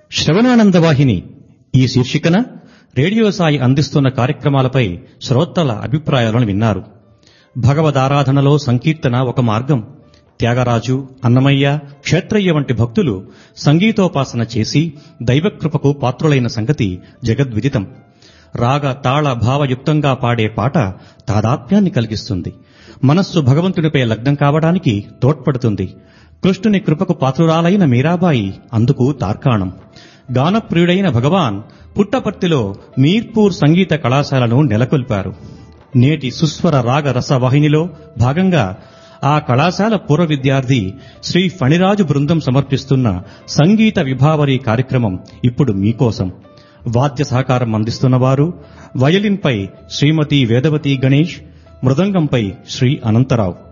శ్రవణానందవాహిని ఈ శీర్షికన రేడియో సాయి అందిస్తున్న కార్యక్రమాలపై శ్రోతల అభిప్రాయాలను విన్నారు భగవదారాధనలో సంకీర్తన ఒక మార్గం త్యాగరాజు అన్నమయ్య క్షేత్రయ్య వంటి భక్తులు సంగీతోపాసన చేసి దైవకృపకు పాత్రులైన సంగతి జగద్విదితం రాగ తాళ భావయుక్తంగా పాడే పాట తాదాత్మ్యాన్ని కలిగిస్తుంది మనస్సు భగవంతునిపై లగ్నం కావడానికి తోడ్పడుతుంది కృష్ణుని కృపకు పాత్రురాలైన మీరాబాయి అందుకు తార్కాణం గానప్రియుడైన భగవాన్ పుట్టపర్తిలో మీర్పూర్ సంగీత కళాశాలను నెలకొల్పారు నేటి సుస్వర రాగ రసవాహినిలో భాగంగా ఆ కళాశాల పూర్వ విద్యార్థి శ్రీ ఫణిరాజు బృందం సమర్పిస్తున్న సంగీత విభావరి కార్యక్రమం ఇప్పుడు మీకోసం వాద్య సహకారం అందిస్తున్నవారు వయలిన్పై శ్రీమతి వేదవతి గణేష్ మృదంగంపై శ్రీ అనంతరావు